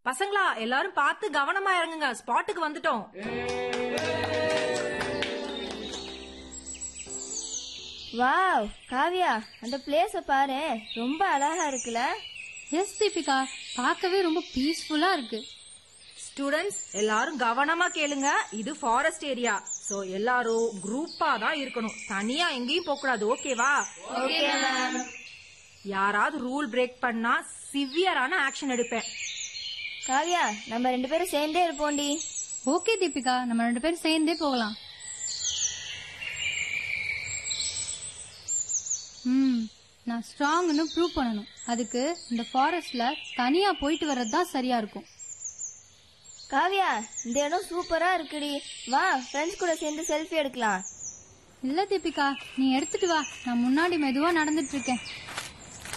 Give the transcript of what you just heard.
பசங்களா எல்லாரும் பார்த்து கவனமா இறங்குங்க ஸ்பாட்டுக்கு வந்துட்டோம் வாவ் காவியா அந்த பிளேஸ பாரு ரொம்ப அழகா இருக்குல்ல எஸ் தீபிகா பார்க்கவே ரொம்ப பீஸ்ஃபுல்லா இருக்கு ஸ்டூடெண்ட்ஸ் எல்லாரும் கவனமா கேளுங்க இது ஃபாரஸ்ட் ஏரியா சோ எல்லாரும் குரூப்பா தான் இருக்கணும் தனியா எங்கேயும் போக கூடாது ஓகேவா யாராவது ரூல் பிரேக் பண்ணா சிவியரான ஆக்ஷன் எடுப்பேன் காவியா நம்ம ரெண்டு பேரும் சேர்ந்தே இருப்போம்டி ஓகே தீபிகா நம்ம ரெண்டு பேரும் சேர்ந்தே போகலாம் ம் நான் ஸ்ட்ராங்னு ப்ரூவ் பண்ணணும் அதுக்கு இந்த ஃபாரஸ்ட்ல தனியா போயிட்டு வர்றது தான் சரியா இருக்கும் காவியா இந்த இடம் சூப்பரா இருக்குடி வா ஃப்ரெண்ட்ஸ் கூட சேர்ந்து செல்ஃபி எடுக்கலாம் இல்ல தீபிகா நீ எடுத்துட்டு வா நான் முன்னாடி மெதுவா நடந்துட்டு இருக்கேன்